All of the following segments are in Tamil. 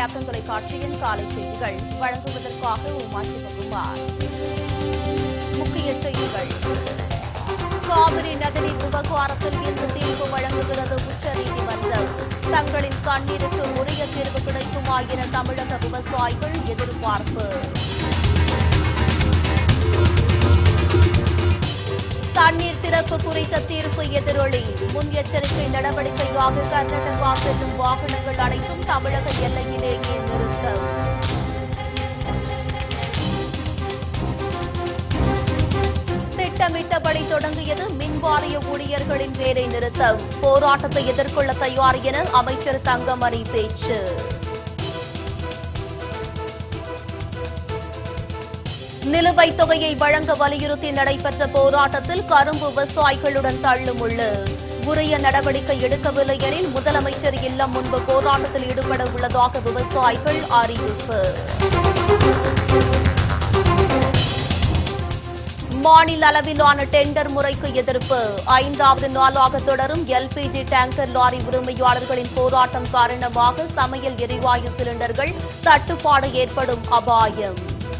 கேப்டன் தொலைக்காட்சியின் காலை செய்திகள் வழங்குவதற்காக உமா சிவகுமார் முக்கிய செய்திகள் காவிரி நதிநீர் விவகாரத்தில் இன்று தீர்ப்பு வழங்குகிறது உச்சநீதிமன்றம் தங்களின் கண்ணீருக்கு உரிய தீர்வு கிடைக்குமா என தமிழக விவசாயிகள் எதிர்பார்ப்பு தண்ணீர் திறப்பு குறித்த தீர்ப்பு எதிரொலி முன்னெச்சரிக்கை நடவடிக்கையாக கர்நாடகா செல்லும் வாகனங்கள் அனைத்தும் தமிழக எல்லையிலேயே நிறுத்தம் திட்டமிட்டபடி தொடங்கியது மின்வாரிய ஊழியர்களின் வேலை நிறுத்தம் போராட்டத்தை எதிர்கொள்ள தயார் என அமைச்சர் தங்கமணி பேச்சு நிலுவைத் தொகையை வழங்க வலியுறுத்தி நடைபெற்ற போராட்டத்தில் கரும்பு விவசாயிகளுடன் தள்ளுமுள்ளு உரிய நடவடிக்கை எடுக்கவில்லை எனில் முதலமைச்சர் இல்லம் முன்பு போராட்டத்தில் ஈடுபட உள்ளதாக விவசாயிகள் அறிவிப்பு மாநில அளவிலான டெண்டர் முறைக்கு எதிர்ப்பு ஐந்தாவது நாளாக தொடரும் எல்பிஜி டேங்கர் லாரி உரிமையாளர்களின் போராட்டம் காரணமாக சமையல் எரிவாயு சிலிண்டர்கள் தட்டுப்பாடு ஏற்படும் அபாயம்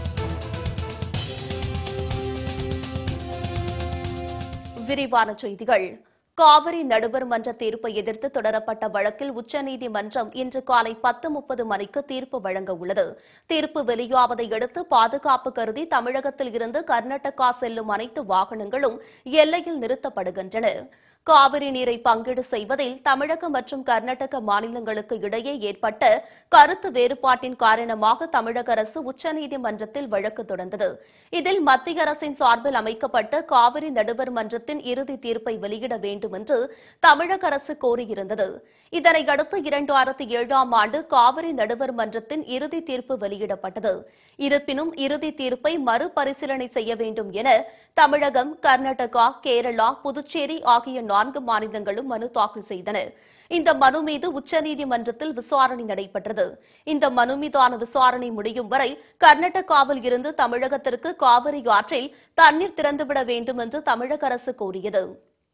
விரிவான செய்திகள் காவிரி நடுவர் மன்ற தீர்ப்பை எதிர்த்து தொடரப்பட்ட வழக்கில் உச்சநீதிமன்றம் இன்று காலை பத்து முப்பது மணிக்கு தீர்ப்பு வழங்க உள்ளது தீர்ப்பு வெளியாவதை அடுத்து பாதுகாப்பு கருதி தமிழகத்தில் இருந்து கர்நாடகா செல்லும் அனைத்து வாகனங்களும் எல்லையில் நிறுத்தப்படுகின்றன காவிரி நீரை பங்கீடு செய்வதில் தமிழகம் மற்றும் கர்நாடக மாநிலங்களுக்கு இடையே ஏற்பட்ட கருத்து வேறுபாட்டின் காரணமாக தமிழக அரசு உச்சநீதிமன்றத்தில் வழக்கு தொடர்ந்தது இதில் மத்திய அரசின் சார்பில் அமைக்கப்பட்ட காவிரி நடுவர் மன்றத்தின் இறுதி தீர்ப்பை வெளியிட வேண்டும் என்று தமிழக அரசு கோரியிருந்தது இதனை அடுத்து இரண்டாயிரத்தி ஏழாம் ஆண்டு காவிரி நடுவர் மன்றத்தின் இறுதி தீர்ப்பு வெளியிடப்பட்டது இருப்பினும் இறுதி தீர்ப்பை மறுபரிசீலனை செய்ய வேண்டும் என தமிழகம் கர்நாடகா கேரளா புதுச்சேரி ஆகிய நான்கு மாநிலங்களும் மனு தாக்கல் செய்தன இந்த மனு மீது உச்சநீதிமன்றத்தில் விசாரணை நடைபெற்றது இந்த மனு மீதான விசாரணை முடியும் வரை கர்நாடகாவில் இருந்து தமிழகத்திற்கு காவிரி ஆற்றில் தண்ணீர் திறந்துவிட வேண்டும் என்று தமிழக அரசு கோரியது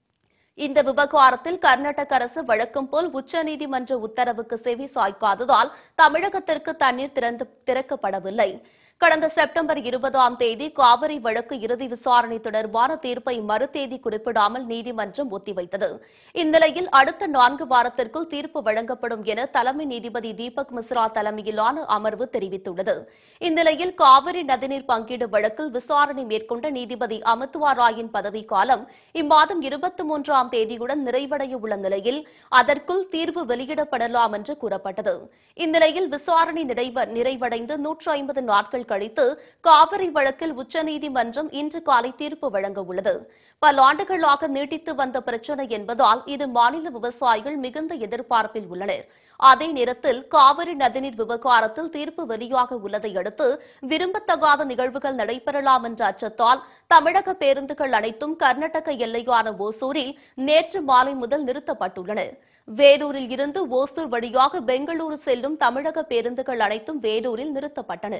இந்த விவகாரத்தில் கர்நாடக அரசு வழக்கம் போல் உச்சநீதிமன்ற உத்தரவுக்கு செவி சாய்க்காததால் தமிழகத்திற்கு தண்ணீர் திறந்து திறக்கப்படவில்லை கடந்த செப்டம்பர் இருபதாம் தேதி காவிரி வழக்கு இறுதி விசாரணை தொடர்பான தீர்ப்பை மறுதேதி குறிப்பிடாமல் நீதிமன்றம் ஒத்திவைத்தது இந்நிலையில் அடுத்த நான்கு வாரத்திற்குள் தீர்ப்பு வழங்கப்படும் என தலைமை நீதிபதி தீபக் மிஸ்ரா தலைமையிலான அமர்வு தெரிவித்துள்ளது இந்நிலையில் காவிரி நதிநீர் பங்கீடு வழக்கில் விசாரணை மேற்கொண்ட நீதிபதி அமித்வா ராயின் பதவிக்காலம் இம்மாதம் இருபத்தி மூன்றாம் தேதியுடன் நிறைவடைய உள்ள நிலையில் அதற்குள் தீர்வு வெளியிடப்படலாம் என்று கூறப்பட்டது இந்நிலையில் விசாரணை நிறைவ- நிறைவடைந்து நூற்று ஐம்பது நாட்கள் கழித்து காவிரி வழக்கில் உச்சநீதிமன்றம் இன்று காலை தீர்ப்பு வழங்க உள்ளது பல ஆண்டுகளாக நீட்டித்து வந்த பிரச்சினை என்பதால் இது மாநில விவசாயிகள் மிகுந்த எதிர்பார்ப்பில் உள்ளனர் அதே நேரத்தில் காவிரி நதிநீர் விவகாரத்தில் தீர்ப்பு வெளியாக உள்ளதை அடுத்து விரும்பத்தகாத நிகழ்வுகள் நடைபெறலாம் என்ற அச்சத்தால் தமிழக பேருந்துகள் அனைத்தும் கர்நாடக எல்லையான ஓசூரில் நேற்று மாலை முதல் நிறுத்தப்பட்டுள்ளன வேலூரில் இருந்து ஓசூர் வழியாக பெங்களூரு செல்லும் தமிழக பேருந்துகள் அனைத்தும் வேலூரில் நிறுத்தப்பட்டன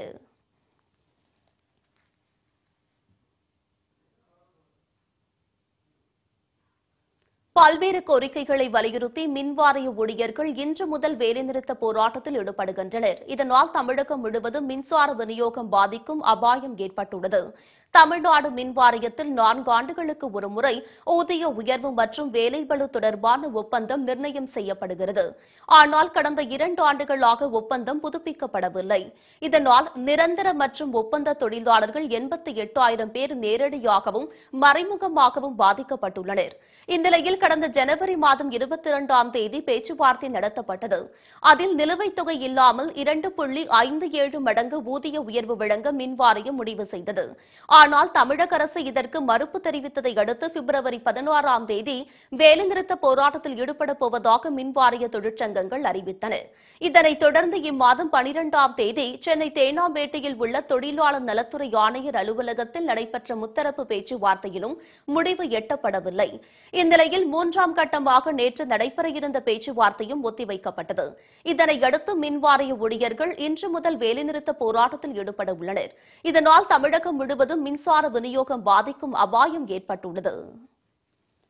பல்வேறு கோரிக்கைகளை வலியுறுத்தி மின்வாரிய ஊழியர்கள் இன்று முதல் வேலைநிறுத்த போராட்டத்தில் ஈடுபடுகின்றனர் இதனால் தமிழகம் முழுவதும் மின்சார விநியோகம் பாதிக்கும் அபாயம் ஏற்பட்டுள்ளது தமிழ்நாடு மின் வாரியத்தில் நான்கு ஆண்டுகளுக்கு ஒருமுறை ஊதிய உயர்வு மற்றும் வேலைபளு தொடர்பான ஒப்பந்தம் நிர்ணயம் செய்யப்படுகிறது ஆனால் கடந்த இரண்டு ஆண்டுகளாக ஒப்பந்தம் புதுப்பிக்கப்படவில்லை இதனால் நிரந்தர மற்றும் ஒப்பந்த தொழிலாளர்கள் எண்பத்தி எட்டாயிரம் பேர் நேரடியாகவும் மறைமுகமாகவும் பாதிக்கப்பட்டுள்ளனர் இந்நிலையில் கடந்த ஜனவரி மாதம் இருபத்தி இரண்டாம் தேதி பேச்சுவார்த்தை நடத்தப்பட்டது அதில் நிலுவைத் தொகை இல்லாமல் இரண்டு புள்ளி ஐந்து ஏழு மடங்கு ஊதிய உயர்வு வழங்க மின்வாரியம் முடிவு செய்தது ஆனால் தமிழக அரசு இதற்கு மறுப்பு தெரிவித்ததை அடுத்து பிப்ரவரி பதினாறாம் தேதி வேலைநிறுத்த போராட்டத்தில் ஈடுபடப் போவதாக மின்வாரிய தொழிற்சங்கங்கள் அறிவித்தன இதனைத் தொடர்ந்து இம்மாதம் பனிரெண்டாம் தேதி சென்னை தேனாம்பேட்டையில் உள்ள தொழிலாளர் நலத்துறை ஆணையர் அலுவலகத்தில் நடைபெற்ற முத்தரப்பு பேச்சுவார்த்தையிலும் முடிவு எட்டப்படவில்லை இந்நிலையில் மூன்றாம் கட்டமாக நேற்று நடைபெற இருந்த பேச்சுவார்த்தையும் ஒத்திவைக்கப்பட்டது இதனை அடுத்து மின்வாரிய ஊழியர்கள் இன்று முதல் வேலைநிறுத்த போராட்டத்தில் ஈடுபட உள்ளனர் இதனால் தமிழகம் முழுவதும் மின்சார விநியோகம் பாதிக்கும் அபாயம் ஏற்பட்டுள்ளது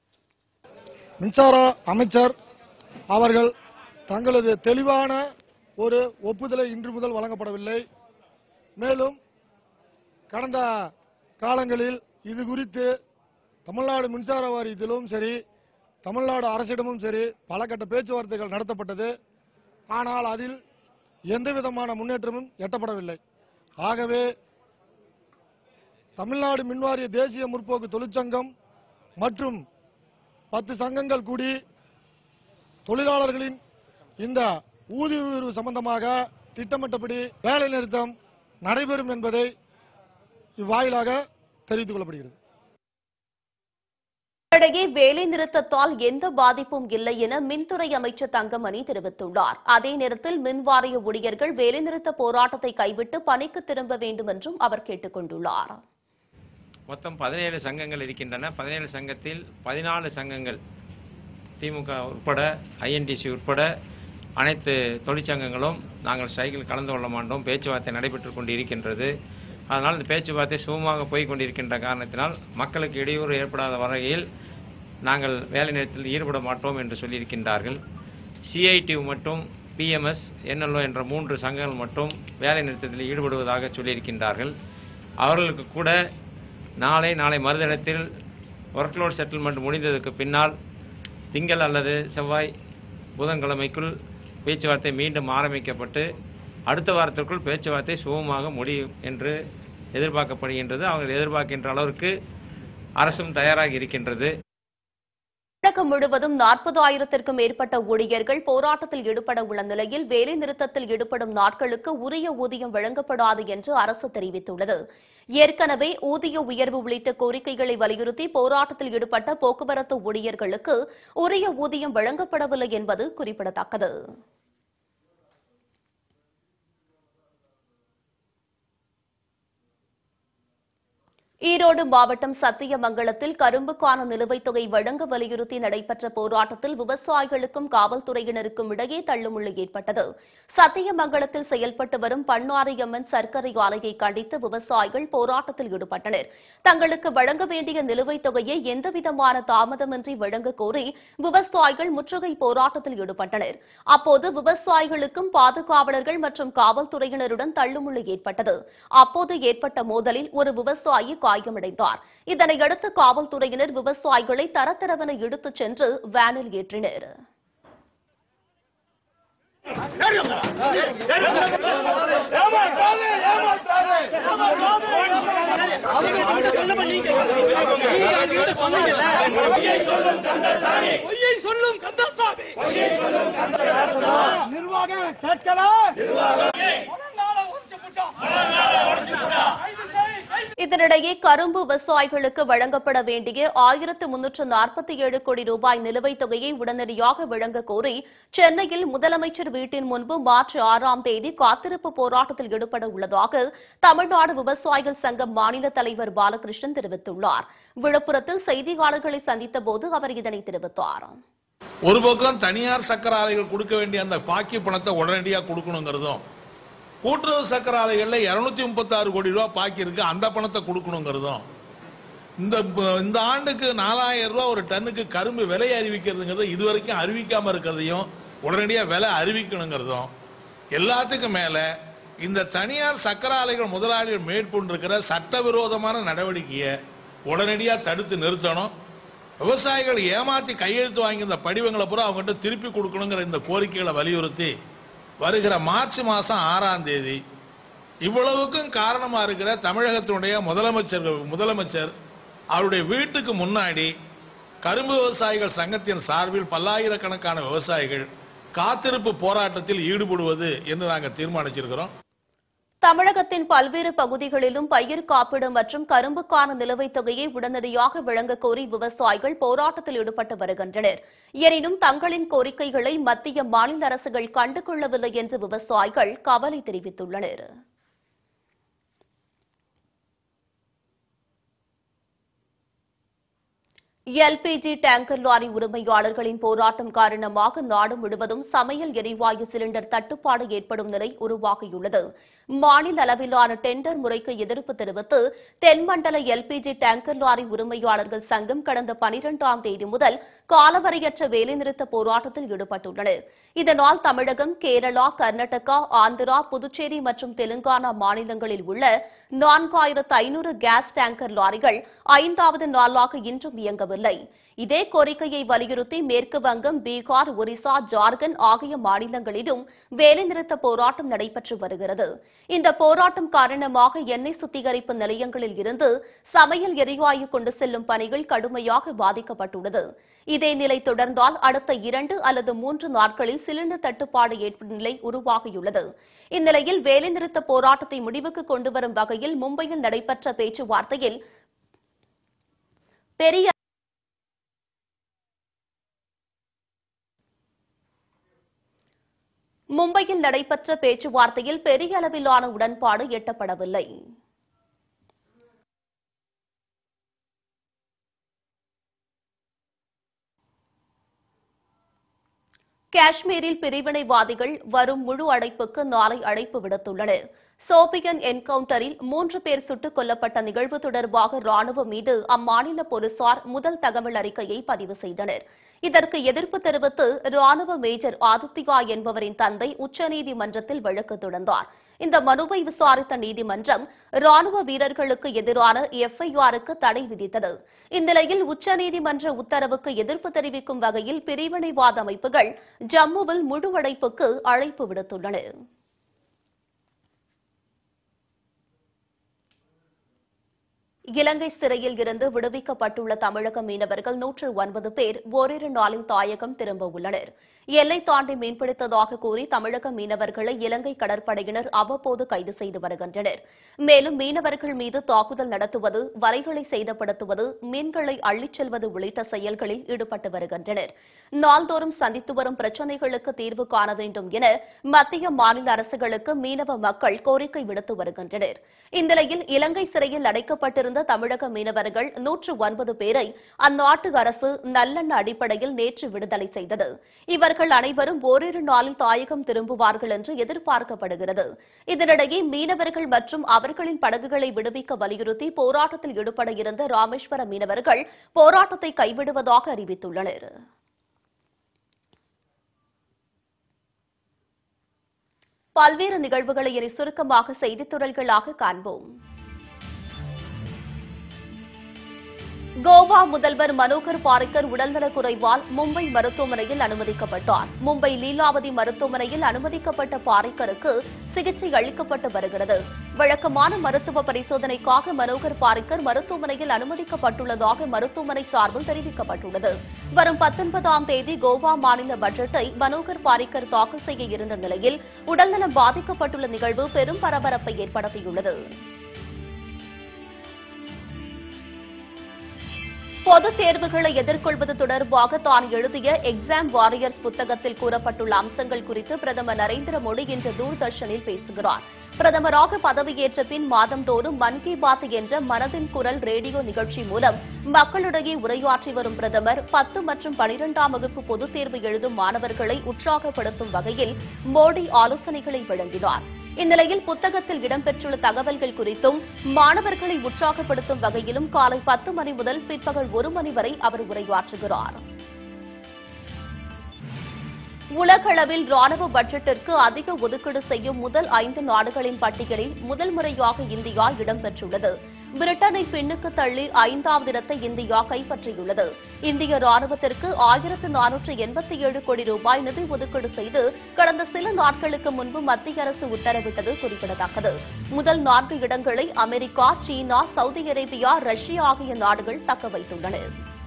மின்சார அமைச்சர் அவர்கள் தங்களது தெளிவான ஒரு ஒப்புதலை இன்று முதல் வழங்கப்படவில்லை மேலும் கடந்த காலங்களில் இது குறித்து தமிழ்நாடு மின்சார வாரியத்திலும் சரி தமிழ்நாடு அரசிடமும் சரி பல கட்ட பேச்சுவார்த்தைகள் நடத்தப்பட்டது ஆனால் அதில் எந்த விதமான முன்னேற்றமும் எட்டப்படவில்லை ஆகவே தமிழ்நாடு மின்வாரிய தேசிய முற்போக்கு தொழிற்சங்கம் மற்றும் பத்து சங்கங்கள் கூடி தொழிலாளர்களின் இந்த ஊதிய உயர்வு சம்பந்தமாக திட்டமிட்டபடி வேலை நிறுத்தம் நடைபெறும் என்பதை இவ்வாயிலாக தெரிவித்துக் கொள்ளப்படுகிறது இடையே வேலை நிறுத்தத்தால் எந்த பாதிப்பும் இல்லை என மின்துறை அமைச்சர் தங்கமணி தெரிவித்துள்ளார் அதே நேரத்தில் மின்வாரிய ஊழியர்கள் வேலைநிறுத்த போராட்டத்தை கைவிட்டு பணிக்கு திரும்ப வேண்டும் என்றும் அவர் கேட்டுக் கொண்டுள்ளார் மொத்தம் பதினேழு சங்கங்கள் இருக்கின்றன பதினேழு சங்கத்தில் பதினாலு சங்கங்கள் திமுக உட்பட ஐஎன்டிசி உட்பட அனைத்து தொழிற்சங்கங்களும் நாங்கள் ஸ்ட்ரைக்கில் கலந்து கொள்ள மாட்டோம் பேச்சுவார்த்தை நடைபெற்றுக் கொண்டு இருக்கின்றது அதனால் இந்த பேச்சுவார்த்தை சுமூகமாக போய் கொண்டிருக்கின்ற காரணத்தினால் மக்களுக்கு இடையூறு ஏற்படாத வகையில் நாங்கள் வேலை நிலையத்தில் ஈடுபட மாட்டோம் என்று சொல்லியிருக்கின்றார்கள் சிஐடியு மற்றும் பிஎம்எஸ் என்எல்ஓ என்ற மூன்று சங்கங்கள் மட்டும் வேலை நிறுத்தத்தில் ஈடுபடுவதாக சொல்லியிருக்கின்றார்கள் அவர்களுக்கு கூட நாளை நாளை மறுதினத்தில் ஒர்க்லோட் செட்டில்மெண்ட் முடிந்ததுக்கு பின்னால் திங்கள் அல்லது செவ்வாய் புதன்கிழமைக்குள் பேச்சுவார்த்தை மீண்டும் ஆரம்பிக்கப்பட்டு அடுத்த வாரத்திற்குள் பேச்சுவார்த்தை சுகமாக முடியும் என்று எதிர்பார்க்கப்படுகின்றது அவர்கள் எதிர்பார்க்கின்ற அளவிற்கு அரசும் தயாராக இருக்கின்றது தமிழகம் முழுவதும் நாற்பதாயிரத்திற்கும் மேற்பட்ட ஊழியர்கள் போராட்டத்தில் ஈடுபட உள்ள நிலையில் வேலை நிறுத்தத்தில் ஈடுபடும் நாட்களுக்கு உரிய ஊதியம் வழங்கப்படாது என்று அரசு தெரிவித்துள்ளது ஏற்கனவே ஊதிய உயர்வு உள்ளிட்ட கோரிக்கைகளை வலியுறுத்தி போராட்டத்தில் ஈடுபட்ட போக்குவரத்து ஊழியர்களுக்கு உரிய ஊதியம் வழங்கப்படவில்லை என்பது குறிப்பிடத்தக்கது ஈரோடு மாவட்டம் சத்தியமங்கலத்தில் கரும்புக்கான நிலுவைத் தொகை வழங்க வலியுறுத்தி நடைபெற்ற போராட்டத்தில் விவசாயிகளுக்கும் காவல்துறையினருக்கும் இடையே தள்ளுமுள்ளு ஏற்பட்டது சத்தியமங்கலத்தில் செயல்பட்டு வரும் பன்னாரியம்மன் சர்க்கரை ஆலையை கண்டித்து விவசாயிகள் போராட்டத்தில் ஈடுபட்டனர் தங்களுக்கு வழங்க வேண்டிய நிலுவைத் தொகையை எந்தவிதமான தாமதமின்றி வழங்க கோரி விவசாயிகள் முற்றுகை போராட்டத்தில் ஈடுபட்டனர் அப்போது விவசாயிகளுக்கும் பாதுகாவலர்கள் மற்றும் காவல்துறையினருடன் தள்ளுமுள்ளு ஏற்பட்டது அப்போது ஏற்பட்ட மோதலில் ஒரு விவசாயி காயமடைந்தார் இதனையடுத்து காவல்துறையினர் விவசாயிகளை தரத்தரவென இழுத்துச் சென்று வேனில் ஏற்றினர் பொய்யை சொல்லும் கந்தசாமி நிர்வாகம் கேட்கலாம் முழங்கால உடைச்சு போட்டோம். கைது செய், கைது இதனிடையே கரும்பு விவசாயிகளுக்கு வழங்கப்பட வேண்டிய ஆயிரத்து முன்னூற்று நாற்பத்தி ஏழு கோடி ரூபாய் நிலுவைத் தொகையை உடனடியாக வழங்க கோரி சென்னையில் முதலமைச்சர் வீட்டின் முன்பு மார்ச் ஆறாம் தேதி காத்திருப்பு போராட்டத்தில் ஈடுபட உள்ளதாக தமிழ்நாடு விவசாயிகள் சங்க மாநில தலைவர் பாலகிருஷ்ணன் தெரிவித்துள்ளார் விழுப்புரத்தில் செய்தியாளர்களை சந்தித்த போது அவர் இதனை தெரிவித்தார் ஒரு பக்கம் தனியார் சக்கர ஆலைகள் கொடுக்க வேண்டிய அந்த பாக்கி பணத்தை உடனடியாக கொடுக்கணுங்கிறதும் கூட்டுறவு சக்கர ஆலைகள்ல இருநூத்தி முப்பத்தாறு கோடி ரூபாய் பாக்கி இருக்கு அந்த பணத்தை கொடுக்கணுங்கிறதும் இந்த ப- இந்த ஆண்டுக்கு நாலாயிரம் ரூபாய் ஒரு டன்னுக்கு கரும்பு விலை அறிவிக்கிறதுங்கிறது இதுவரைக்கும் அறிவிக்காம இருக்கிறதையும் உடனடியா விலை அறிவிக்கணுங்கிறதும் எல்லாத்துக்கும் மேல இந்த தனியார் சக்கர ஆலைகள் முதலாளிகள் மேற்கொண்டிருக்கிற சட்டவிரோதமான நடவடிக்கையை உடனடியா தடுத்து நிறுத்தணும் விவசாயிகள் ஏமாத்தி கையெழுத்து வாங்கி இந்த படிவங்களை பூரா அவங்ககிட்ட திருப்பி கொடுக்கணுங்கிற இந்த கோரிக்கைகளை வலியுறுத்தி வருகிற மார்ச் மாசம் ஆறாம் தேதி இவ்வளவுக்கும் காரணமா இருக்கிற தமிழகத்தினுடைய முதலமைச்சர் முதலமைச்சர் அவருடைய வீட்டுக்கு முன்னாடி கரும்பு விவசாயிகள் சங்கத்தின் சார்பில் பல்லாயிரக்கணக்கான விவசாயிகள் காத்திருப்பு போராட்டத்தில் ஈடுபடுவது என்று நாங்கள் தீர்மானிச்சிருக்கிறோம் தமிழகத்தின் பல்வேறு பகுதிகளிலும் பயிர் காப்பீடு மற்றும் கரும்புக்கான நிலுவைத் தொகையை உடனடியாக வழங்க கோரி விவசாயிகள் போராட்டத்தில் ஈடுபட்டு வருகின்றனர் எனினும் தங்களின் கோரிக்கைகளை மத்திய மாநில அரசுகள் கண்டுகொள்ளவில்லை என்று விவசாயிகள் கவலை தெரிவித்துள்ளனர் எல்பிஜி டேங்கர் லாரி உரிமையாளர்களின் போராட்டம் காரணமாக நாடு முழுவதும் சமையல் எரிவாயு சிலிண்டர் தட்டுப்பாடு ஏற்படும் நிலை உருவாகியுள்ளது மாநில அளவிலான டெண்டர் முறைக்கு எதிர்ப்பு தெரிவித்து தென்மண்டல எல்பிஜி டேங்கர் லாரி உரிமையாளர்கள் சங்கம் கடந்த பனிரெண்டாம் தேதி முதல் காலவரையற்ற வேலைநிறுத்த போராட்டத்தில் ஈடுபட்டுள்ளனர் இதனால் தமிழகம் கேரளா கர்நாடகா ஆந்திரா புதுச்சேரி மற்றும் தெலுங்கானா மாநிலங்களில் உள்ள நான்காயிரத்து ஐநூறு கேஸ் டேங்கர் லாரிகள் ஐந்தாவது நாளாக இன்றும் இயங்கவில்லை இதே கோரிக்கையை வலியுறுத்தி மேற்கு வங்கம் பீகார் ஒரிசா ஜார்க்கண்ட் ஆகிய மாநிலங்களிலும் வேலைநிறுத்த போராட்டம் நடைபெற்று வருகிறது இந்த போராட்டம் காரணமாக எண்ணெய் சுத்திகரிப்பு நிலையங்களில் இருந்து சமையல் எரிவாயு கொண்டு செல்லும் பணிகள் கடுமையாக பாதிக்கப்பட்டுள்ளது இதே நிலை தொடர்ந்தால் அடுத்த இரண்டு அல்லது மூன்று நாட்களில் சிலிண்டர் தட்டுப்பாடு ஏற்படும் நிலை உருவாகியுள்ளது இந்நிலையில் வேலைநிறுத்த போராட்டத்தை முடிவுக்கு கொண்டுவரும் வகையில் மும்பையில் நடைபெற்ற பேச்சுவார்த்தையில் பெரிய மும்பையில் நடைபெற்ற பேச்சுவார்த்தையில் பெரிய அளவிலான உடன்பாடு எட்டப்படவில்லை காஷ்மீரில் பிரிவினைவாதிகள் வரும் முழு அடைப்புக்கு நாளை அழைப்பு விடுத்துள்ளனர் சோபியன் என்கவுண்டரில் மூன்று பேர் சுட்டுக் கொல்லப்பட்ட நிகழ்வு தொடர்பாக ராணுவம் மீது அம்மாநில போலீசார் முதல் தகவல் அறிக்கையை பதிவு செய்தனர் இதற்கு எதிர்ப்பு தெரிவித்து ராணுவ மேஜர் ஆதித்யா என்பவரின் தந்தை உச்சநீதிமன்றத்தில் வழக்கு தொடர்ந்தார் இந்த மனுவை விசாரித்த நீதிமன்றம் ராணுவ வீரர்களுக்கு எதிரான எஃப்ஐஆருக்கு தடை விதித்தது இந்நிலையில் உச்சநீதிமன்ற உத்தரவுக்கு எதிர்ப்பு தெரிவிக்கும் வகையில் பிரிவினைவாத அமைப்புகள் ஜம்முவில் முழு அடைப்புக்கு அழைப்பு விடுத்துள்ளன இலங்கை சிறையில் இருந்து விடுவிக்கப்பட்டுள்ள தமிழக மீனவர்கள் நூற்று ஒன்பது பேர் ஓரிரு நாளில் தாயகம் திரும்ப உள்ளனர் எல்லை தாண்டி மீன்பிடித்ததாக கூறி தமிழக மீனவர்களை இலங்கை கடற்படையினர் அவ்வப்போது கைது செய்து வருகின்றனர் மேலும் மீனவர்கள் மீது தாக்குதல் நடத்துவது வலைகளை சேதப்படுத்துவது மீன்களை அள்ளிச் செல்வது உள்ளிட்ட செயல்களில் ஈடுபட்டு வருகின்றனர் நாள்தோறும் சந்தித்து வரும் பிரச்சினைகளுக்கு தீர்வு காண வேண்டும் என மத்திய மாநில அரசுகளுக்கு மீனவ மக்கள் கோரிக்கை விடுத்து வருகின்றனர் இந்நிலையில் இலங்கை சிறையில் அடைக்கப்பட்டிருந்த தமிழக மீனவர்கள் நூற்று ஒன்பது பேரை அந்நாட்டு அரசு நல்லெண்ண அடிப்படையில் நேற்று விடுதலை செய்தது இவர்கள் அனைவரும் ஓரிரு நாளில் தாயகம் திரும்புவார்கள் என்று எதிர்பார்க்கப்படுகிறது இதனிடையே மீனவர்கள் மற்றும் அவர்களின் படகுகளை விடுவிக்க வலியுறுத்தி போராட்டத்தில் ஈடுபட இருந்த ராமேஸ்வர மீனவர்கள் போராட்டத்தை கைவிடுவதாக அறிவித்துள்ளனர் பல்வேறு நிகழ்வுகளை இனி சுருக்கமாக செய்தித் துறல்களாக காண்போம் கோவா முதல்வர் மனோகர் பாரிக்கர் உடல்நலக் குறைவால் மும்பை மருத்துவமனையில் அனுமதிக்கப்பட்டார் மும்பை லீலாவதி மருத்துவமனையில் அனுமதிக்கப்பட்ட பாரிக்கருக்கு சிகிச்சை அளிக்கப்பட்டு வருகிறது வழக்கமான மருத்துவ பரிசோதனைக்காக மனோகர் பாரிக்கர் மருத்துவமனையில் அனுமதிக்கப்பட்டுள்ளதாக மருத்துவமனை சார்பில் தெரிவிக்கப்பட்டுள்ளது வரும் பத்தொன்பதாம் தேதி கோவா மாநில பட்ஜெட்டை மனோகர் பாரிக்கர் தாக்கல் செய்ய இருந்த நிலையில் உடல்நலம் பாதிக்கப்பட்டுள்ள நிகழ்வு பெரும் பரபரப்பை ஏற்படுத்தியுள்ளது பொதுத் தேர்வுகளை எதிர்கொள்வது தொடர்பாக தான் எழுதிய எக்ஸாம் வாரியர்ஸ் புத்தகத்தில் கூறப்பட்டுள்ள அம்சங்கள் குறித்து பிரதமர் நரேந்திர மோடி இன்று தூர்தர்ஷனில் பேசுகிறார் பிரதமராக பதவியேற்ற பின் மாதந்தோறும் மன் கி பாத் என்ற மனதின் குரல் ரேடியோ நிகழ்ச்சி மூலம் மக்களிடையே உரையாற்றி வரும் பிரதமர் பத்து மற்றும் பனிரெண்டாம் வகுப்பு பொதுத் தேர்வு எழுதும் மாணவர்களை உற்சாகப்படுத்தும் வகையில் மோடி ஆலோசனைகளை வழங்கினார் இந்நிலையில் புத்தகத்தில் இடம்பெற்றுள்ள தகவல்கள் குறித்தும் மாணவர்களை உற்சாகப்படுத்தும் வகையிலும் காலை பத்து மணி முதல் பிற்பகல் ஒரு மணி வரை அவர் உரையாற்றுகிறார் உலகளவில் ராணுவ பட்ஜெட்டிற்கு அதிக ஒதுக்கீடு செய்யும் முதல் ஐந்து நாடுகளின் பட்டியலில் முதல் முறையாக இந்தியா இடம்பெற்றுள்ளது பிரிட்டனை பின்னுக்கு தள்ளி ஐந்தாவது இடத்தை இந்தியா கைப்பற்றியுள்ளது இந்திய ராணுவத்திற்கு ஆயிரத்து நானூற்று எண்பத்தி ஏழு கோடி ரூபாய் நிதி ஒதுக்கீடு செய்து கடந்த சில நாட்களுக்கு முன்பு மத்திய அரசு உத்தரவிட்டது குறிப்பிடத்தக்கது முதல் நான்கு இடங்களை அமெரிக்கா சீனா சவுதி அரேபியா ரஷ்யா ஆகிய நாடுகள் தக்க வைத்துள்ளன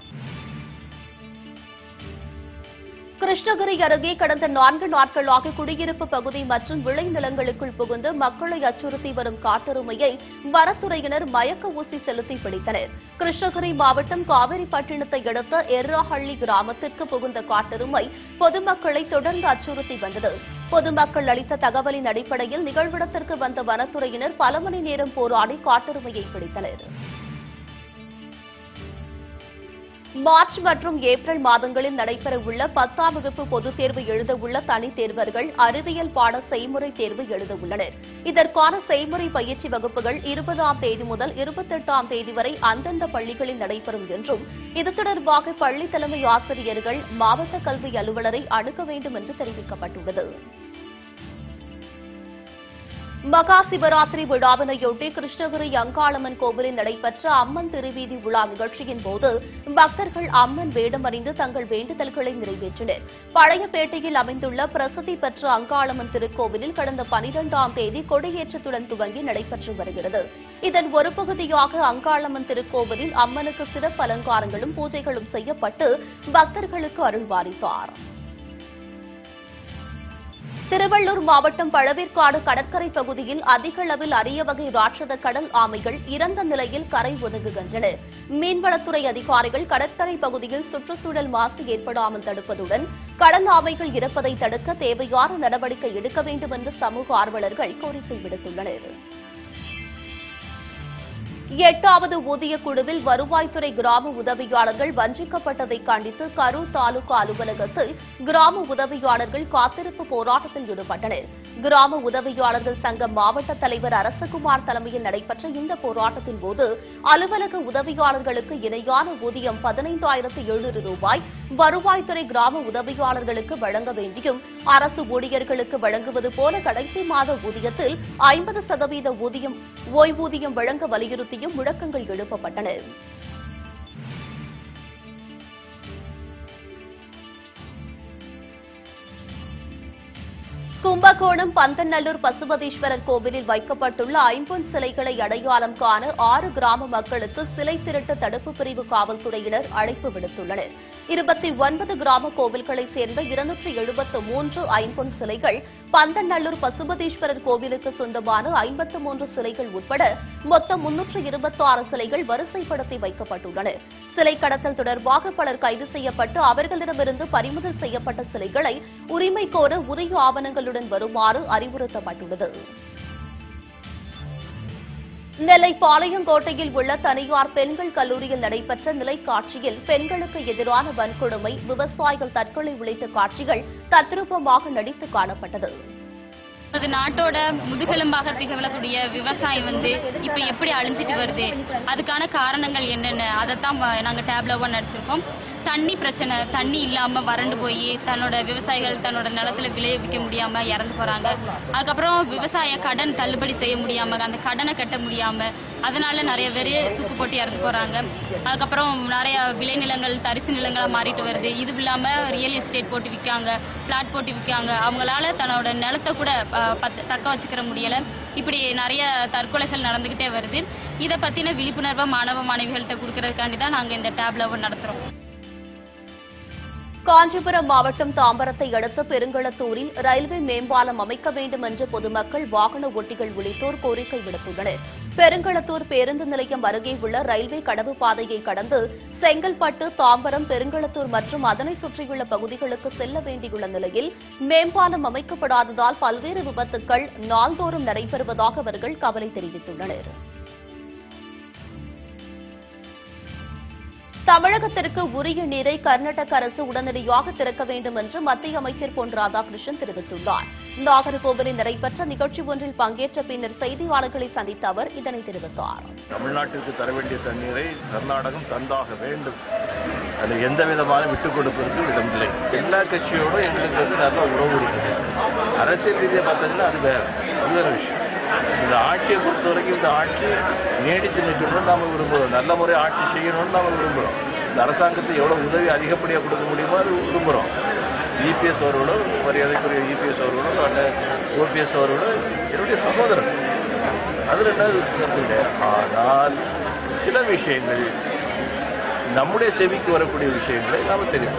கிருஷ்ணகிரி அருகே கடந்த நான்கு நாட்களாக குடியிருப்பு பகுதி மற்றும் விளைநிலங்களுக்குள் புகுந்து மக்களை அச்சுறுத்தி வரும் காட்டெருமையை வனத்துறையினர் மயக்க ஊசி செலுத்தி பிடித்தனர் கிருஷ்ணகிரி மாவட்டம் காவிரிப்பட்டினத்தை அடுத்த எர்ராஹள்ளி கிராமத்திற்கு புகுந்த காட்டெருமை பொதுமக்களை தொடர்ந்து அச்சுறுத்தி வந்தது பொதுமக்கள் அளித்த தகவலின் அடிப்படையில் நிகழ்விடத்திற்கு வந்த வனத்துறையினர் பல மணி நேரம் போராடி காட்டெருமையை பிடித்தனர் மார்ச் மற்றும் ஏப்ரல் மாதங்களில் நடைபெறவுள்ள பத்தாம் வகுப்பு பொதுத் தேர்வு எழுதவுள்ள தனித் தேர்வர்கள் அறிவியல் பாட செய்முறை தேர்வு எழுத உள்ளனர் இதற்கான செய்முறை பயிற்சி வகுப்புகள் இருபதாம் தேதி முதல் இருபத்தெட்டாம் தேதி வரை அந்தந்த பள்ளிகளில் நடைபெறும் என்றும் இது தொடர்பாக பள்ளி தலைமை ஆசிரியர்கள் மாவட்ட கல்வி அலுவலரை அணுக வேண்டும் என்று தெரிவிக்கப்பட்டுள்ளது மகா சிவராத்திரி விழாவினையொட்டி கிருஷ்ணகிரி அங்காளம்மன் கோவிலில் நடைபெற்ற அம்மன் திருவீதி விழா நிகழ்ச்சியின் போது பக்தர்கள் அம்மன் வேடம் அணிந்து தங்கள் வேண்டுதல்களை நிறைவேற்றினர் பழையப்பேட்டையில் அமைந்துள்ள பிரசித்தி பெற்ற அங்காளம்மன் திருக்கோவிலில் கடந்த பனிரெண்டாம் தேதி கொடியேற்றத்துடன் துவங்கி நடைபெற்று வருகிறது இதன் ஒரு பகுதியாக அங்காளம்மன் திருக்கோவிலில் அம்மனுக்கு சிறப்பு அலங்காரங்களும் பூஜைகளும் செய்யப்பட்டு பக்தர்களுக்கு அருள்பாலித்தார் திருவள்ளூர் மாவட்டம் பழவேற்காடு கடற்கரை பகுதியில் அதிக அளவில் அரிய வகை ராட்சத கடல் ஆமைகள் இறந்த நிலையில் கரை ஒதுங்குகின்றன மீன்வளத்துறை அதிகாரிகள் கடற்கரை பகுதியில் சுற்றுச்சூழல் மாசு ஏற்படாமல் தடுப்பதுடன் கடல் ஆமைகள் இறப்பதை தடுக்க தேவையான நடவடிக்கை எடுக்க வேண்டும் என்று சமூக ஆர்வலர்கள் கோரிக்கை விடுத்துள்ளனர் எட்டாவது ஊதிய குழுவில் வருவாய்த்துறை கிராம உதவியாளர்கள் வஞ்சிக்கப்பட்டதை கண்டித்து கரூர் தாலுகா அலுவலகத்தில் கிராம உதவியாளர்கள் காத்திருப்பு போராட்டத்தில் ஈடுபட்டனர் கிராம உதவியாளர்கள் சங்க மாவட்ட தலைவர் அரசகுமார் தலைமையில் நடைபெற்ற இந்த போராட்டத்தின் போது அலுவலக உதவியாளர்களுக்கு இணையான ஊதியம் பதினைந்தாயிரத்து எழுநூறு ரூபாய் வருவாய்த்துறை கிராம உதவியாளர்களுக்கு வழங்க வேண்டியும் அரசு ஊழியர்களுக்கு வழங்குவது போல கடைசி மாத ஊதியத்தில் ஐம்பது சதவீத ஊதியம் ஓய்வூதியம் வழங்க வலியுறுத்தியும் முழக்கங்கள் எழுப்பப்பட்டன கும்பகோணம் பந்தநல்லூர் பசுபதீஸ்வரர் கோவிலில் வைக்கப்பட்டுள்ள ஐம்பொன் சிலைகளை அடையாளம் காண ஆறு கிராம மக்களுக்கு சிலை திருட்டு தடுப்பு பிரிவு காவல்துறையினர் அழைப்பு விடுத்துள்ளனர் இருபத்தி ஒன்பது கிராம கோவில்களைச் சேர்ந்த இருநூற்றி எழுபத்து மூன்று ஐம்பொன் சிலைகள் பந்தநல்லூர் பசுபதீஸ்வரர் கோவிலுக்கு சொந்தமான ஐம்பத்து மூன்று சிலைகள் உட்பட மொத்தம் முன்னூற்று இருபத்தி ஆறு சிலைகள் வரிசைப்படுத்தி வைக்கப்பட்டுள்ளன சிலை கடத்தல் தொடர்பாக பலர் கைது செய்யப்பட்டு அவர்களிடமிருந்து பறிமுதல் செய்யப்பட்ட சிலைகளை உரிமை கோர உரிய ஆவணங்களுடன் வருமாறு அறிவுறுத்தப்பட்டுள்ளது நெல்லை பாளையங்கோட்டையில் உள்ள தனியார் பெண்கள் கல்லூரியில் நடைபெற்ற நிலைக்காட்சியில் பெண்களுக்கு எதிரான வன்கொடுமை விவசாயிகள் தற்கொலை உள்ளிட்ட காட்சிகள் தத்ரூபமாக நடித்து காணப்பட்டது அது நாட்டோட முதுகெலும்பாக திகழக்கூடிய விவசாயம் வந்து இப்ப எப்படி அழிஞ்சிட்டு வருது அதுக்கான காரணங்கள் என்னென்ன அதைத்தான் வ- நாங்க டேப்லோவா நடிச்சிருக்கோம் தண்ணி பிரச்சனை தண்ணி இல்லாம வறண்டு போய் தன்னோட விவசாயிகள் தன்னோட நிலத்துல விளைவிக்க முடியாம இறந்து போறாங்க அதுக்கப்புறம் விவசாய கடன் தள்ளுபடி செய்ய முடியாம அந்த கடனை கட்ட முடியாம அதனால நிறைய பேர் தூக்கு போட்டு இறந்து போறாங்க அதுக்கப்புறம் நிறைய விளைநிலங்கள் தரிசு நிலங்களா மாறிட்டு வருது இது இல்லாம ரியல் எஸ்டேட் போட்டு விற்காங்க பிளாட் போட்டு விற்காங்க அவங்களால தன்னோட நிலத்தை கூட அஹ், பத்த- தக்க வச்சுக்கிற முடியல இப்படி நிறைய தற்கொலைகள் நடந்துகிட்டே வருது இதை பத்தின விழிப்புணர்வை மாணவ மாணவிகள்கிட்ட கொடுக்கறதுக்காண்டி தான் நாங்க இந்த டேப்ல நடத்துறோம் காஞ்சிபுரம் மாவட்டம் தாம்பரத்தை அடுத்த பெருங்களத்தூரில் ரயில்வே மேம்பாலம் அமைக்க வேண்டும் என்று பொதுமக்கள் வாகன ஓட்டிகள் உள்ளிட்டோர் கோரிக்கை விடுத்துள்ளனர் பெருங்களத்தூர் பேருந்து நிலையம் அருகே உள்ள ரயில்வே கடவு பாதையை கடந்து செங்கல்பட்டு தாம்பரம் பெருங்களத்தூர் மற்றும் அதனை சுற்றியுள்ள பகுதிகளுக்கு செல்ல வேண்டியுள்ள நிலையில் மேம்பாலம் அமைக்கப்படாததால் பல்வேறு விபத்துக்கள் நாள்தோறும் நடைபெறுவதாக அவர்கள் கவலை தெரிவித்துள்ளனர் தமிழகத்திற்கு உரிய நீரை கர்நாடக அரசு உடனடியாக திறக்க வேண்டும் என்று மத்திய அமைச்சர் பொன் ராதாகிருஷ்ணன் தெரிவித்துள்ளார் நாகர்கோவிலில் நடைபெற்ற நிகழ்ச்சி ஒன்றில் பங்கேற்ற பின்னர் செய்தியாளர்களை சந்தித்த அவர் இதனை தெரிவித்தார் தமிழ்நாட்டிற்கு தர வேண்டிய தண்ணீரை கர்நாடகம் தந்தாக வேண்டும் அதில் எந்த விதமான விட்டுக் கொடுப்பதற்கு இடமில்லை எல்லா கட்சியோடும் எங்களுக்கு வந்து நல்ல உறவு இருக்குது அரசியல் ரீதியாக பார்த்தீங்கன்னா அது வேற அது வேற விஷயம் இந்த ஆட்சியை பொறுத்த வரைக்கும் இந்த ஆட்சி நீடித்து நிற்கணும்னு நாம விரும்புகிறோம் நல்ல முறை ஆட்சி செய்யணும்னு நாம விரும்புகிறோம் இந்த அரசாங்கத்தை எவ்வளவு உதவி அதிகப்படியாக கொடுக்க முடியுமோ அது விரும்புகிறோம் இபிஎஸ் அவர்களோ மரியாதைக்குரிய இபிஎஸ் அவர்களோ அல்ல ஓபிஎஸ் அவர்களோ என்னுடைய சகோதரர் அது ரெண்டாவது கருத்து கிடையாது ஆனால் சில விஷயங்கள் நம்முடைய செவிக்கு வரக்கூடிய விஷயங்களை நாம தெரியும்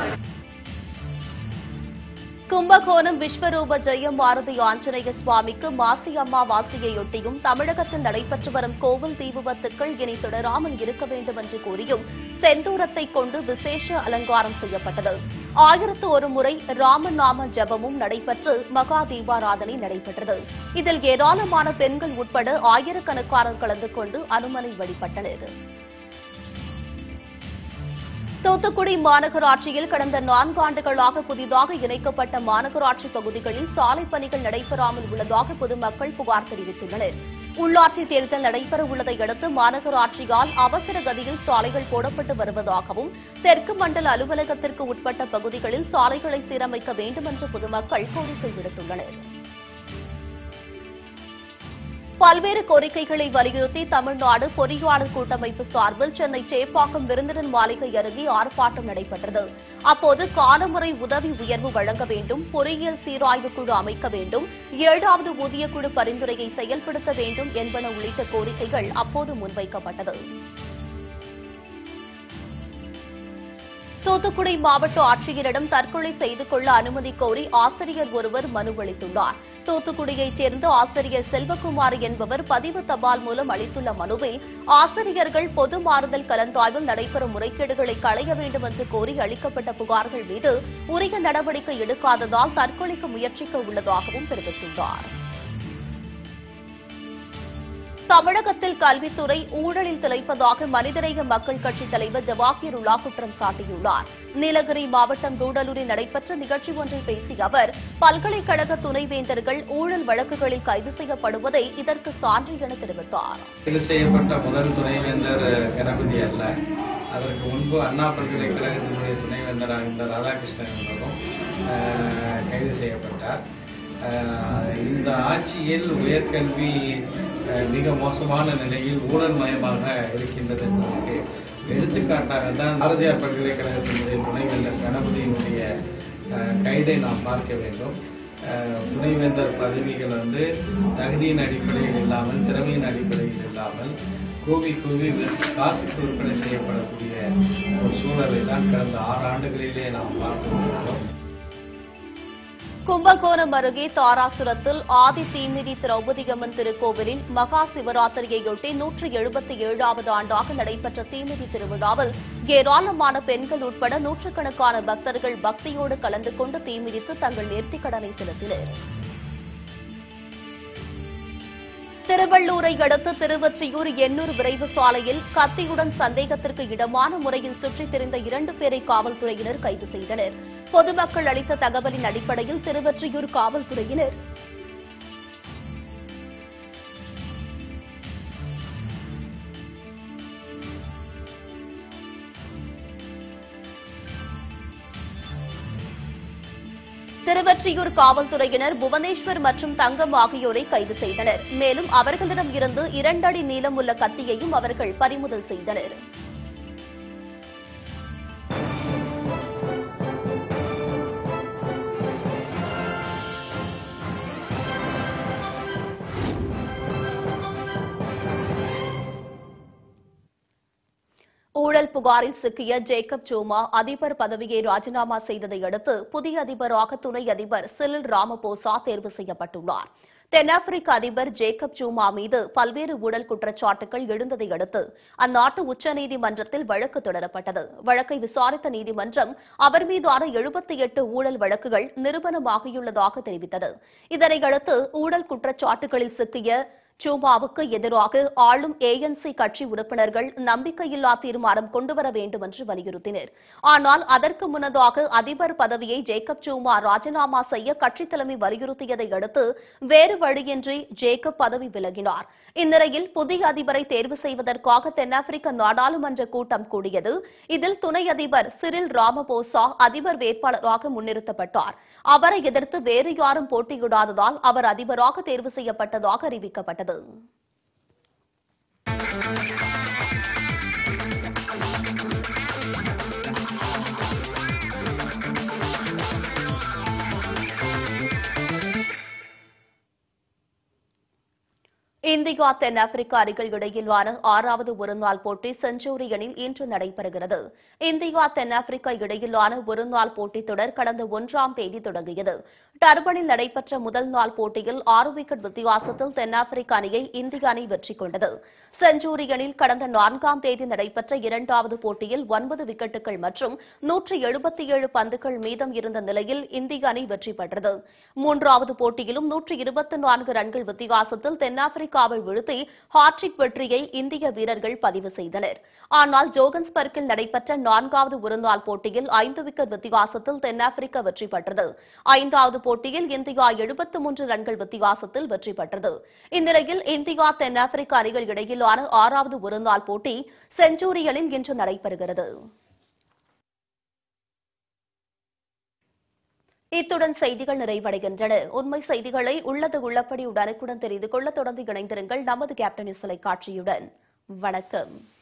கும்பகோணம் விஸ்வரூப ஜெயம் பாரதி ஆஞ்சநேய சுவாமிக்கு மாசி அமாவாசையொட்டியும் தமிழகத்தில் நடைபெற்று வரும் கோவில் தீ விபத்துக்கள் இனி தொடராமல் இருக்க வேண்டும் என்று கூறியும் செந்தூரத்தை கொண்டு விசேஷ அலங்காரம் செய்யப்பட்டது ஆயிரத்து ஒரு முறை ராமநாம ஜபமும் நடைபெற்று மகா தீபாராதனை நடைபெற்றது இதில் ஏராளமான பெண்கள் உட்பட ஆயிரக்கணக்கானோர் கலந்து கொண்டு அனுமனை வழிபட்டனர் தூத்துக்குடி மாநகராட்சியில் கடந்த நான்கு ஆண்டுகளாக புதிதாக இணைக்கப்பட்ட மாநகராட்சி பகுதிகளில் சாலை பணிகள் நடைபெறாமல் உள்ளதாக பொதுமக்கள் புகார் தெரிவித்துள்ளனர் உள்ளாட்சி தேர்தல் நடைபெற உள்ளதை அடுத்து மாநகராட்சியால் அவசர கதியில் சாலைகள் போடப்பட்டு வருவதாகவும் தெற்கு மண்டல அலுவலகத்திற்கு உட்பட்ட பகுதிகளில் சாலைகளை சீரமைக்க வேண்டும் என்று பொதுமக்கள் கோரிக்கை விடுத்துள்ளனர் பல்வேறு கோரிக்கைகளை வலியுறுத்தி தமிழ்நாடு பொறியாளர் கூட்டமைப்பு சார்பில் சென்னை சேப்பாக்கம் விருந்தினர் மாளிகை அருகே ஆர்ப்பாட்டம் நடைபெற்றது அப்போது காலமுறை உதவி உயர்வு வழங்க வேண்டும் பொறியியல் சீராய்வு குழு அமைக்க வேண்டும் ஏழாவது ஊதிய குழு பரிந்துரையை செயல்படுத்த வேண்டும் என்பன உள்ளிட்ட கோரிக்கைகள் அப்போது முன்வைக்கப்பட்டது தூத்துக்குடி மாவட்ட ஆட்சியரிடம் தற்கொலை செய்து கொள்ள அனுமதி கோரி ஆசிரியர் ஒருவர் மனு அளித்துள்ளார் தூத்துக்குடியைச் சேர்ந்த ஆசிரியர் செல்வகுமார் என்பவர் பதிவு தபால் மூலம் அளித்துள்ள மனுவில் ஆசிரியர்கள் பொது மாறுதல் கலந்தாய்வில் நடைபெறும் முறைகேடுகளை களைய வேண்டும் என்று கோரி அளிக்கப்பட்ட புகார்கள் மீது உரிய நடவடிக்கை எடுக்காததால் தற்கொலைக்கு முயற்சிக்க உள்ளதாகவும் தெரிவித்துள்ளார் தமிழகத்தில் கல்வித்துறை ஊழலில் திளைப்பதாக மனிதநேய மக்கள் கட்சித் தலைவர் ஜவாஹிருல்லா குற்றம் சாட்டியுள்ளார் நீலகிரி மாவட்டம் கூடலூரில் நடைபெற்ற நிகழ்ச்சி ஒன்றில் பேசிய அவர் பல்கலைக்கழக துணைவேந்தர்கள் ஊழல் வழக்குகளில் கைது செய்யப்படுவதை இதற்கு சான்று என தெரிவித்தார் கைது செய்யப்பட்ட முதல் துணைவேந்தர் கணபதி அல்ல அதற்கு முன்பு அண்ணா பல்கலைக்கழகத்தினுடைய துணைவேந்தராக இருந்த ராதாகிருஷ்ணன் என்பவரும் அஹ், கைது செய்யப்பட்டார் அஹ், இந்த ஆட்சியில் உயர்கல்வி அஹ், மிக மோசமான நிலையில் ஊழல் மயமாக இருக்கின்றது என்பதற்கு எடுத்துக்காட்டாக தான் பாரதியார் பல்கலைக்கழகத்தினுடைய துணைவேந்தர் கணபதியினுடைய அஹ், கைதை நாம் பார்க்க வேண்டும் அஹ், துணைவேந்தர் பதவிகள் வந்து தகுதியின் அடிப்படையில் இல்லாமல் திறமையின் அடிப்படையில் இல்லாமல் கூவி கூவி காசுக்கு விற்பனை செய்யப்படக்கூடிய ஒரு சூழலை தான் கடந்த ஆறு ஆண்டுகளிலே நாம் பார்த்து வருகிறோம் கும்பகோணம் அருகே தாராசுரத்தில் ஆதி தீமிதி திரௌபதியம்மன் திருக்கோவிலில் மகா சிவராத்திரியையொட்டி நூற்று எழுபத்தி ஏழாவது ஆண்டாக நடைபெற்ற தீமிதி திருவிழாவில் ஏராளமான பெண்கள் உட்பட நூற்றுக்கணக்கான பக்தர்கள் பக்தியோடு கலந்து கொண்டு தீமிதித்து தங்கள் நேர்த்திக்கடனை செலுத்தினர் திருவள்ளூரை அடுத்து திருவொற்றியூர் எண்ணூர் விரைவு சாலையில் கத்தியுடன் சந்தேகத்திற்கு இடமான முறையில் சுற்றித் திரிந்த இரண்டு பேரை காவல்துறையினர் கைது செய்தனர் பொதுமக்கள் அளித்த தகவலின் அடிப்படையில் திருவொற்றியூர் காவல்துறையினர் திருவொற்றியூர் காவல்துறையினர் புவனேஸ்வர் மற்றும் தங்கம் ஆகியோரை கைது செய்தனர் மேலும் அவர்களிடம் இருந்து இரண்டடி நீளம் உள்ள கத்தியையும் அவர்கள் பறிமுதல் செய்தனர் ஊழல் புகாரில் சிக்கிய ஜேக்கப் ஜோமா அதிபர் பதவியை ராஜினாமா செய்ததை அடுத்து புதிய அதிபராக துணை அதிபர் சிலில் ராமபோசா தேர்வு செய்யப்பட்டுள்ளார் தென்னாப்பிரிக்க அதிபர் ஜேக்கப் ஜூமா மீது பல்வேறு ஊழல் குற்றச்சாட்டுகள் எழுந்ததை அடுத்து அந்நாட்டு உச்சநீதிமன்றத்தில் வழக்கு தொடரப்பட்டது வழக்கை விசாரித்த நீதிமன்றம் அவர் மீதான எழுபத்தி எட்டு ஊழல் வழக்குகள் நிரூபணமாகியுள்ளதாக தெரிவித்தது இதனையடுத்து ஊழல் குற்றச்சாட்டுகளில் சிக்கிய சூமாவுக்கு எதிராக ஆளும் ஏஎன்சி கட்சி உறுப்பினர்கள் நம்பிக்கையில்லா தீர்மானம் கொண்டுவர வேண்டும் என்று வலியுறுத்தினர் ஆனால் அதற்கு முன்னதாக அதிபர் பதவியை ஜேக்கப் சூமா ராஜினாமா செய்ய கட்சித் தலைமை வலியுறுத்தியதை அடுத்து வேறு வழியின்றி ஜேக்கப் பதவி விலகினார் இந்நிலையில் புதிய அதிபரை தேர்வு செய்வதற்காக தென்னாப்பிரிக்க நாடாளுமன்ற கூட்டம் கூடியது இதில் துணை அதிபர் சிரில் ராமபோசா அதிபர் வேட்பாளராக முன்னிறுத்தப்பட்டார் அவரை எதிர்த்து வேறு யாரும் போட்டியிடாததால் அவர் அதிபராக தேர்வு செய்யப்பட்டதாக அறிவிக்கப்பட்டது இந்தியா தென்னாப்பிரிக்கா அணிகள் இடையிலான ஆறாவது ஒருநாள் போட்டி செஞ்சுரியனில் இன்று நடைபெறுகிறது இந்தியா தென்னாப்பிரிக்கா இடையிலான ஒருநாள் போட்டித் தொடர் கடந்த ஒன்றாம் தேதி தொடங்கியது டர்பனில் நடைபெற்ற முதல் நாள் போட்டியில் ஆறு விக்கெட் வித்தியாசத்தில் தென்னாப்பிரிக்க அணியை இந்திய அணி வெற்றி கொண்டது செஞ்சுரியனில் கடந்த நான்காம் தேதி நடைபெற்ற இரண்டாவது போட்டியில் ஒன்பது விக்கெட்டுகள் மற்றும் நூற்று எழுபத்தி ஏழு பந்துகள் மீதம் இருந்த நிலையில் இந்திய அணி வெற்றி பெற்றது மூன்றாவது போட்டியிலும் நூற்று இருபத்தி நான்கு ரன்கள் வித்தியாசத்தில் தென்னாப்பிரிக்க அமெரிக்காவை வீழ்த்தி ஹாட்ரிக் வெற்றியை இந்திய வீரர்கள் பதிவு செய்தனர் ஆனால் ஜோகன்ஸ்பர்க்கில் நடைபெற்ற நான்காவது ஒருநாள் போட்டியில் ஐந்து விக்கெட் வித்தியாசத்தில் தென்னாப்பிரிக்கா வெற்றி பெற்றது ஐந்தாவது போட்டியில் இந்தியா எழுபத்து மூன்று ரன்கள் வித்தியாசத்தில் வெற்றி பெற்றது இந்நிலையில் இந்தியா தென்னாப்பிரிக்கா அணிகள் இடையிலான ஆறாவது ஒருநாள் போட்டி செஞ்சூரியனில் இன்று நடைபெறுகிறது இத்துடன் செய்திகள் நிறைவடைகின்றன உண்மை செய்திகளை உள்ளது உள்ளபடி உடனுக்குடன் தெரிந்து கொள்ள தொடர்ந்து இணைந்திருங்கள் நமது கேப்டன் நியூஸ் தொலைக்காட்சியுடன் வணக்கம்